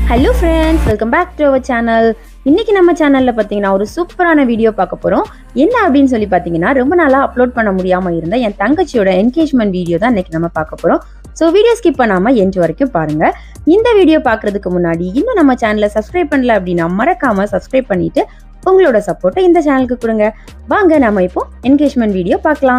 hello friends welcome back to our channel இன்னைக்கு நம்ம சேனல்ல பார்த்தீங்கன்னா ஒரு சூப்பரான வீடியோ பார்க்க போறோம் என்ன அப்படின்னு சொல்லி பார்த்தீங்கன்னா ரொம்ப நாளா அப்லோட் பண்ண முடியாம இருந்த என் தங்கச்சியோட என்கேஜ்மெண்ட் வீடியோ தான் இன்னைக்கு நம்ம பார்க்க போறோம் ஸோ வீடியோ ஸ்கிப் பண்ணாம எண்ட் வரைக்கும் பாருங்க இந்த வீடியோ பார்க்கறதுக்கு முன்னாடி இன்னும் நம்ம சேனலை சப்ஸ்கிரைப் பண்ணல அப்படின்னா மறக்காம சப்ஸ்கிரைப் பண்ணிட்டு உங்களோட சப்போர்ட்டை இந்த சேனலுக்கு கொடுங்க வாங்க நம்ம இப்போ என்கேஜ்மெண்ட் வீடியோ பார்க்கலாம்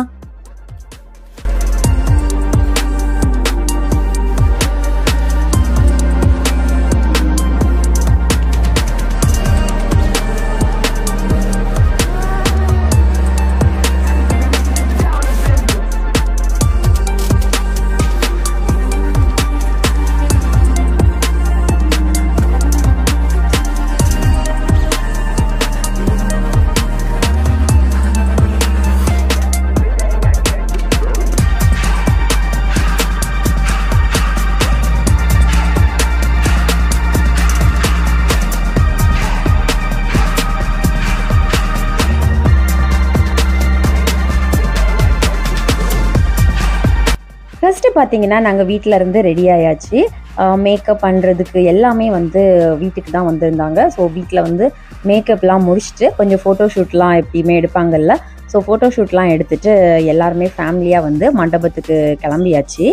ஃபர்ஸ்ட் பார்த்தீங்கன்னா நாங்கள் வீட்டில் இருந்து ரெடி ஆயாச்சு மேக்கப் பண்ணுறதுக்கு எல்லாமே வந்து வீட்டுக்கு தான் வந்திருந்தாங்க ஸோ வீட்டில் வந்து மேக்கப்லாம் முடிச்சுட்டு கொஞ்சம் ஃபோட்டோஷூட்லாம் எப்படியுமே எடுப்பாங்கல்ல ஸோ ஃபோட்டோஷூட்லாம் எடுத்துட்டு எல்லாருமே ஃபேமிலியாக வந்து மண்டபத்துக்கு கிளம்பியாச்சு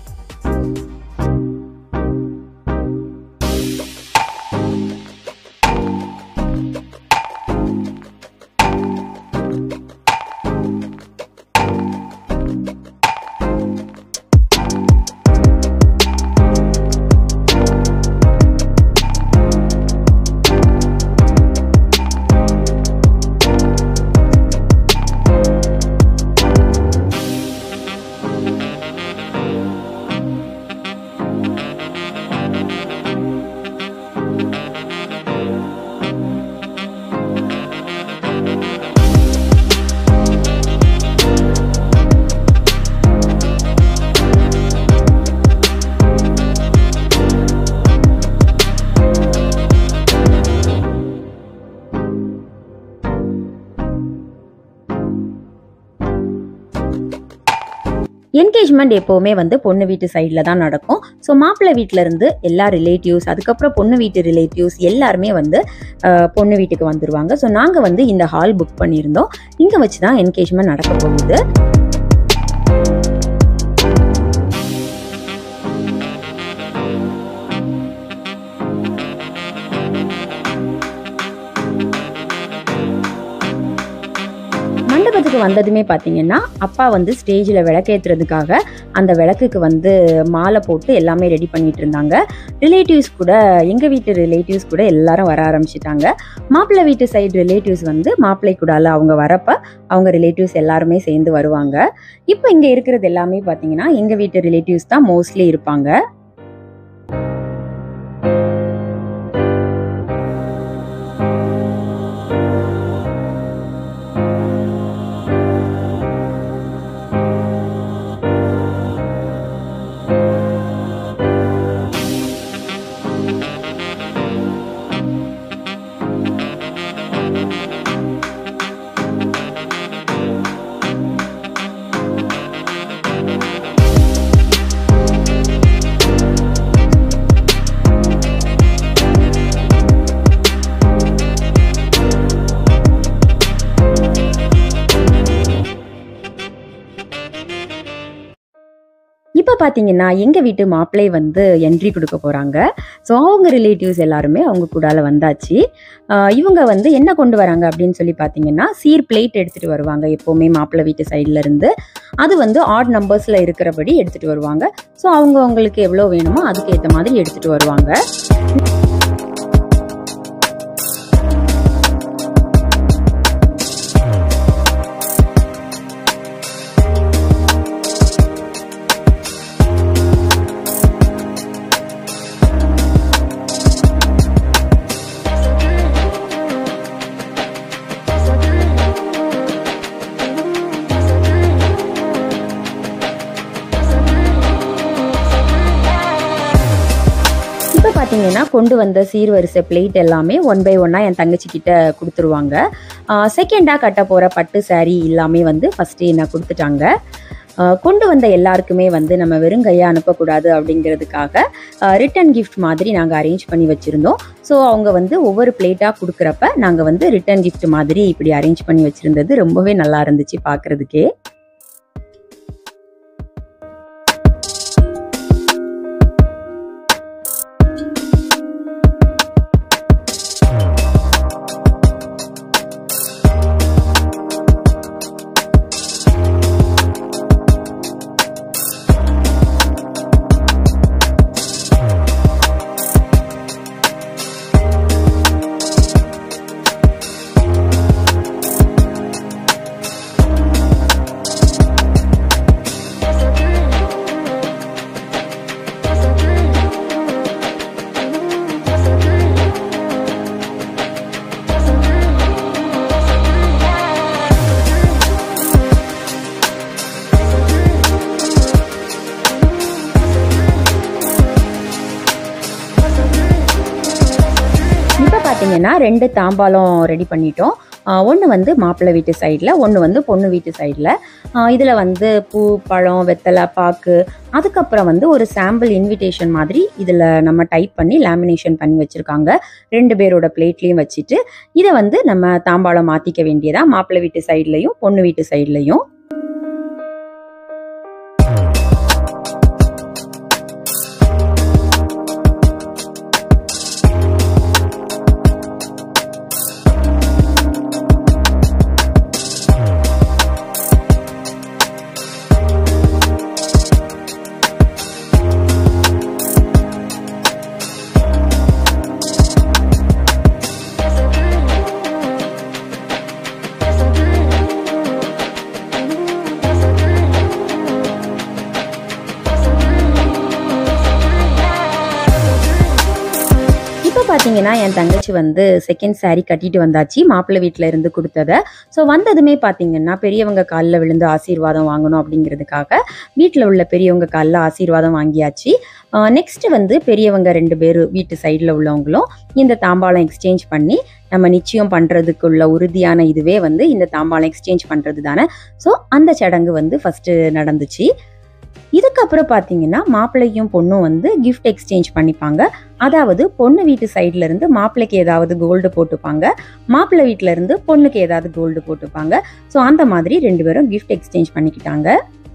என்கேஜ்மெண்ட் எப்போவுமே வந்து பொண்ணு வீட்டு சைடில் தான் நடக்கும் ஸோ மாப்பிள்ளை வீட்டில் இருந்து எல்லா ரிலேட்டிவ்ஸ் அதுக்கப்புறம் பொண்ணு வீட்டு ரிலேட்டிவ்ஸ் எல்லாருமே வந்து அஹ், பொண்ணு வீட்டுக்கு வந்துருவாங்க ஸோ நாங்கள் வந்து இந்த ஹால் புக் பண்ணியிருந்தோம் இங்கே வச்சு தான் என்கேஜ்மெண்ட் நடக்க போகுது மண்டபத்துக்கு வந்ததுமே பார்த்தீங்கன்னா அப்பா வந்து ஸ்டேஜில் விளக்கேற்றுறதுக்காக அந்த விளக்குக்கு வந்து மாலை போட்டு எல்லாமே ரெடி பண்ணிட்டு இருந்தாங்க ரிலேட்டிவ்ஸ் கூட எங்கள் வீட்டு ரிலேட்டிவ்ஸ் கூட எல்லாரும் வர ஆரம்பிச்சிட்டாங்க மாப்பிள்ளை வீட்டு சைடு ரிலேட்டிவ்ஸ் வந்து மாப்பிள்ளை கூடால அவங்க வரப்ப அவங்க ரிலேட்டிவ்ஸ் எல்லாருமே சேர்ந்து வருவாங்க இப்போ இங்கே இருக்கிறது எல்லாமே பார்த்தீங்கன்னா எங்கள் வீட்டு ரிலேட்டிவ்ஸ் தான் மோஸ்ட்லி இருப்பாங்க இப்போ பார்த்தீங்கன்னா எங்கள் வீட்டு மாப்பிள்ளை வந்து என்ட்ரி கொடுக்க போகிறாங்க ஸோ அவங்க ரிலேட்டிவ்ஸ் எல்லாருமே அவங்க கூடால வந்தாச்சு ஆஹ் இவங்க வந்து என்ன கொண்டு வராங்க அப்படின்னு சொல்லி பார்த்தீங்கன்னா சீர் பிளேட் எடுத்துகிட்டு வருவாங்க எப்போவுமே மாப்பிள்ளை வீட்டு சைடில் இருந்து அது வந்து ஆட் நம்பர்ஸில் இருக்கிறபடி எடுத்துகிட்டு வருவாங்க ஸோ அவங்க அவங்களுக்கு எவ்வளோ வேணுமோ அதுக்கு ஏற்ற மாதிரி எடுத்துகிட்டு வருவாங்க இப்போ பார்த்தீங்கன்னா கொண்டு வந்த சீர்வரிசை பிளேட் எல்லாமே ஒன் பை ஒன்னாக என் தங்கச்சி கிட்ட கொடுத்துருவாங்க செகண்டாக கட்ட போகிற பட்டு saree எல்லாமே வந்து ஃபஸ்ட்டு என்ன கொடுத்துட்டாங்க கொண்டு வந்த எல்லாருக்குமே வந்து நம்ம வெறும் கையாக அனுப்பக்கூடாது அப்படிங்கிறதுக்காக ரிட்டன் கிஃப்ட் மாதிரி நாங்கள் அரேஞ்ச் பண்ணி வச்சுருந்தோம் ஸோ அவங்க வந்து ஒவ்வொரு பிளேட்டாக கொடுக்குறப்ப நாங்கள் வந்து ரிட்டன் கிஃப்ட் மாதிரி இப்படி அரேஞ்ச் பண்ணி வச்சுருந்தது ரொம்பவே நல்லா இருந்துச்சு பார்க்குறதுக்கே இப்போ பார்த்தீங்கன்னா ரெண்டு தாம்பாலம் ரெடி பண்ணிட்டோம் ஒன்று வந்து மாப்பிள்ளை வீட்டு சைடில் ஒன்று வந்து பொண்ணு வீட்டு சைடில் இதில் வந்து பூ பழம் வெத்தலை பாக்கு அதுக்கப்புறம் வந்து ஒரு சாம்பிள் இன்விடேஷன் மாதிரி இதில் நம்ம டைப் பண்ணி லேமினேஷன் பண்ணி வச்சுருக்காங்க ரெண்டு பேரோட பிளேட்லேயும் வச்சுட்டு இதை வந்து நம்ம தாம்பாளம் மாற்றிக்க வேண்டியதா மாப்பிள்ளை வீட்டு சைட்லையும் பொண்ணு வீட்டு சைட்லையும் இப்போ பார்த்தீங்கன்னா என் தங்கச்சி வந்து செகண்ட் saree கட்டிட்டு வந்தாச்சு மாப்பிள்ளை வீட்டில் இருந்து கொடுத்ததை ஸோ வந்ததுமே பார்த்தீங்கன்னா பெரியவங்க காலில் விழுந்து ஆசீர்வாதம் வாங்கணும் அப்படிங்கிறதுக்காக வீட்டில் உள்ள பெரியவங்க காலில் ஆசீர்வாதம் வாங்கியாச்சு நெக்ஸ்ட் வந்து பெரியவங்க ரெண்டு பேர் வீட்டு சைடில் உள்ளவங்களும் இந்த தாம்பாளம் எக்ஸ்சேஞ்ச் பண்ணி நம்ம நிச்சயம் பண்ணுறதுக்குள்ள உறுதியான இதுவே வந்து இந்த தாம்பாளம் எக்ஸ்சேஞ்ச் பண்ணுறது தானே ஸோ அந்த சடங்கு வந்து ஃபஸ்ட்டு நடந்துச்சு இதுக்கப்புறம் பார்த்தீங்கன்னா மாப்பிள்ளையும் பொண்ணும் வந்து கிஃப்ட் எக்ஸ்சேஞ்ச் பண்ணிப்பாங்க அதாவது பொண்ணு வீட்டு சைட்ல இருந்து மாப்பிள்ளைக்கு ஏதாவது கோல்டு போட்டுப்பாங்க மாப்பிள்ளை வீட்ல இருந்து பொண்ணுக்கு ஏதாவது கோல்டு போட்டுப்பாங்க ஸோ அந்த மாதிரி ரெண்டு பேரும் கிஃப்ட் எக்ஸ்சேஞ்ச் பண்ணிக்கிட்டாங்க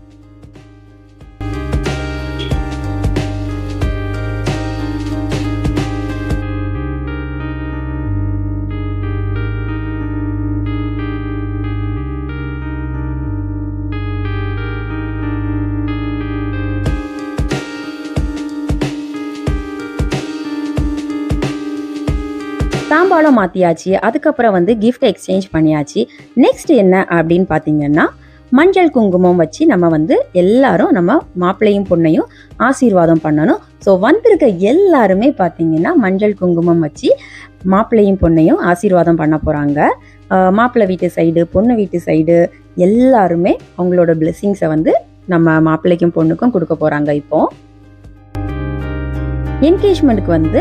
தாம்பாளம் மாற்றியாச்சு அதுக்கப்புறம் வந்து கிஃப்ட் எக்ஸ்சேஞ்ச் பண்ணியாச்சு நெக்ஸ்ட் என்ன அப்படின்னு பார்த்தீங்கன்னா மஞ்சள் குங்குமம் வச்சு நம்ம வந்து எல்லாரும் நம்ம மாப்பிள்ளையும் பொண்ணையும் ஆசீர்வாதம் பண்ணணும் ஸோ வந்திருக்க எல்லாருமே பார்த்தீங்கன்னா மஞ்சள் குங்குமம் வச்சு மாப்பிள்ளையும் பொண்ணையும் ஆசீர்வாதம் பண்ண போகிறாங்க மாப்பிள்ளை வீட்டு சைடு பொண்ணு வீட்டு சைடு எல்லாருமே அவங்களோட பிளெஸ்ஸிங்ஸை வந்து நம்ம மாப்பிள்ளைக்கும் பொண்ணுக்கும் கொடுக்க போகிறாங்க இப்போ என்கேஜ்மெண்ட்டுக்கு வந்து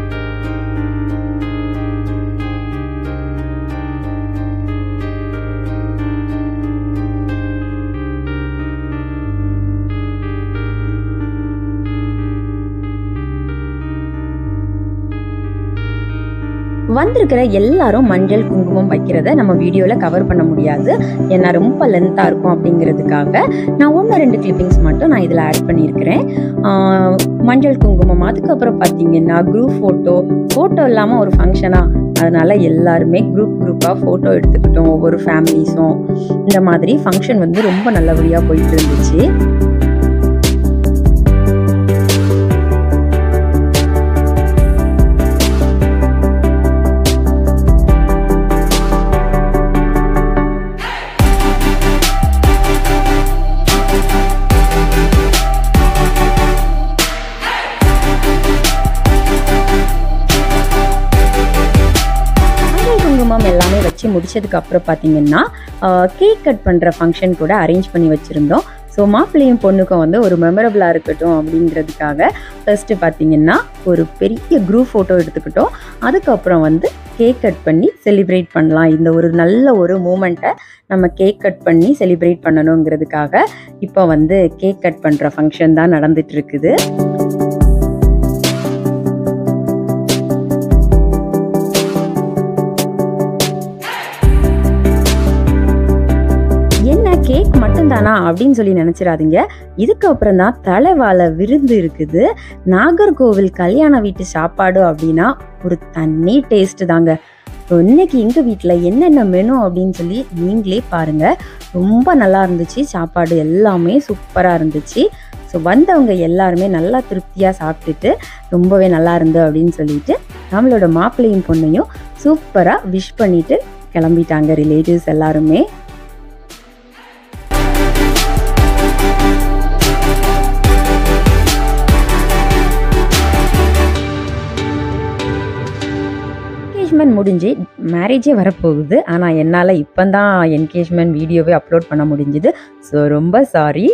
வந்திருக்கிற எல்லாரும் மஞ்சள் குங்குமம் வைக்கிறத நம்ம வீடியோவில் கவர் பண்ண முடியாது ஏன்னா ரொம்ப லென்த்தாக இருக்கும் அப்படிங்கிறதுக்காக நான் ஒன்று ரெண்டு கிளிப்பிங்ஸ் மட்டும் நான் இதில் ஆட் பண்ணியிருக்கிறேன் ஆஹ் மஞ்சள் குங்குமம் அதுக்கப்புறம் பார்த்தீங்கன்னா குரூப் ஃபோட்டோ ஃபோட்டோ இல்லாமல் ஒரு ஃபங்க்ஷனாக அதனால எல்லாருமே குரூப் குரூப்பாக ஃபோட்டோ எடுத்துக்கிட்டோம் ஒவ்வொரு ஃபேமிலிஸும் இந்த மாதிரி ஃபங்க்ஷன் வந்து ரொம்ப நல்லபடியாக போயிட்டு இருந்துச்சு மஞ்சள் குங்குமம் எல்லாமே வச்சு முடிச்சதுக்கு அப்புறம் பார்த்தீங்கன்னா கேக் கட் பண்ணுற ஃபங்க்ஷன் கூட அரேஞ்ச் பண்ணி வச்சுருந்தோம் ஸோ மாப்பிள்ளையும் பொண்ணுக்கும் வந்து ஒரு மெமரபிளாக இருக்கட்டும் அப்படிங்கிறதுக்காக ஃபர்ஸ்ட்டு பார்த்தீங்கன்னா ஒரு பெரிய குரூப் ஃபோட்டோ எடுத்துக்கிட்டோம் அதுக்கப்புறம் வந்து கேக் கட் பண்ணி செலிப்ரேட் பண்ணலாம் இந்த ஒரு நல்ல ஒரு மூமெண்ட்டை நம்ம கேக் கட் பண்ணி செலிப்ரேட் பண்ணணுங்கிறதுக்காக இப்போ வந்து கேக் கட் பண்ணுற ஃபங்க்ஷன் தான் நடந்துட்டு இருக்குது என்ன கேக் மட்டும்தானா அப்படின்னு சொல்லி நினச்சிடாதீங்க இதுக்கப்புறம் தான் தலைவாழை விருந்து இருக்குது நாகர்கோவில் கல்யாண வீட்டு சாப்பாடு அப்படின்னா ஒரு தண்ணி டேஸ்ட் தாங்க ஸோ இன்னைக்கு எங்கள் வீட்டில் என்னென்ன மெனு அப்படின்னு சொல்லி நீங்களே பாருங்கள் ரொம்ப நல்லா இருந்துச்சு சாப்பாடு எல்லாமே சூப்பராக இருந்துச்சு ஸோ வந்தவங்க எல்லாருமே நல்லா திருப்தியாக சாப்பிட்டுட்டு ரொம்பவே நல்லா இருந்து அப்படின்னு சொல்லிட்டு நம்மளோட மாப்பிள்ளையும் பொண்ணையும் சூப்பராக விஷ் பண்ணிட்டு கிளம்பிட்டாங்க ரிலேட்டிவ்ஸ் எல்லாருமே என்கேஜ்மெண்ட் முடிஞ்சு மேரேஜே வரப்போகுது ஆனால் என்னால் இப்போ தான் என்கேஜ்மெண்ட் வீடியோவே அப்லோட் பண்ண முடிஞ்சுது ஸோ ரொம்ப சாரி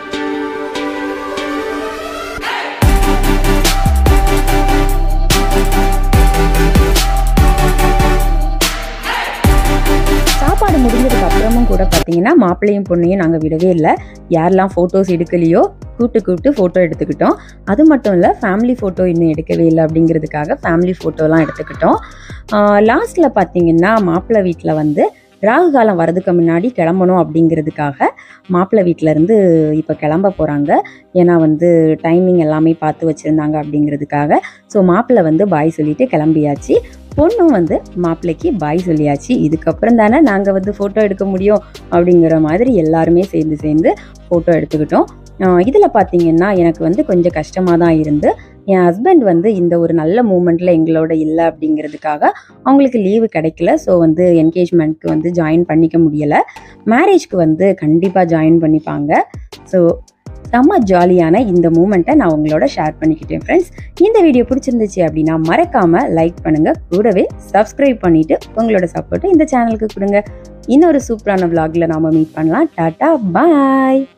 சாப்பாடு முடிஞ்சதுக்கு அப்புறமும் கூட பார்த்தீங்கன்னா மாப்பிள்ளையும் பொண்ணையும் நாங்கள் விடவே இல்லை யாரெல்லாம் ஃபோட்டோஸ் எடுக்கலையோ கூப்பிட்டு கூப்பிட்டு ஃபோட்டோ எடுத்துக்கிட்டோம் அது மட்டும் இல்லை ஃபேமிலி ஃபோட்டோ இன்னும் எடுக்கவே இல்லை அப்படிங்கிறதுக்காக ஃபேமிலி ஃபோட்டோலாம் எடுத்துக்கிட்டோம் லாஸ்ட்டில் பார்த்தீங்கன்னா மாப்பிள்ளை வீட்டில் வந்து ராகு காலம் வரதுக்கு முன்னாடி கிளம்பணும் அப்படிங்கிறதுக்காக மாப்பிள்ளை வீட்டிலேருந்து இப்போ கிளம்ப போகிறாங்க ஏன்னா வந்து டைமிங் எல்லாமே பார்த்து வச்சுருந்தாங்க அப்படிங்கிறதுக்காக ஸோ மாப்பிள்ளை வந்து பாய் சொல்லிட்டு கிளம்பியாச்சு பொண்ணும் வந்து மாப்பிள்ளைக்கு பாய் சொல்லியாச்சு இதுக்கப்புறம் தானே நாங்கள் வந்து ஃபோட்டோ எடுக்க முடியும் அப்படிங்கிற மாதிரி எல்லாருமே சேர்ந்து சேர்ந்து ஃபோட்டோ எடுத்துக்கிட்டோம் இதில் பார்த்தீங்கன்னா எனக்கு வந்து கொஞ்சம் கஷ்டமாக தான் இருந்து என் ஹஸ்பண்ட் வந்து இந்த ஒரு நல்ல மூமெண்ட்டில் எங்களோட இல்லை அப்படிங்கிறதுக்காக அவங்களுக்கு லீவு கிடைக்கல ஸோ வந்து என்கேஜ்மெண்ட்க்கு வந்து ஜாயின் பண்ணிக்க முடியலை மேரேஜ்க்கு வந்து கண்டிப்பாக ஜாயின் பண்ணிப்பாங்க ஸோ செம்ம ஜாலியான இந்த மூமெண்ட்டை நான் உங்களோட ஷேர் பண்ணிக்கிட்டேன் ஃப்ரெண்ட்ஸ் இந்த வீடியோ பிடிச்சிருந்துச்சு அப்படின்னா மறக்காமல் லைக் பண்ணுங்கள் கூடவே சப்ஸ்கிரைப் பண்ணிவிட்டு உங்களோட சப்போர்ட்டை இந்த சேனலுக்கு கொடுங்க இன்னொரு சூப்பரான vlogல நாம மீட் பண்ணலாம் டாட்டா பாய்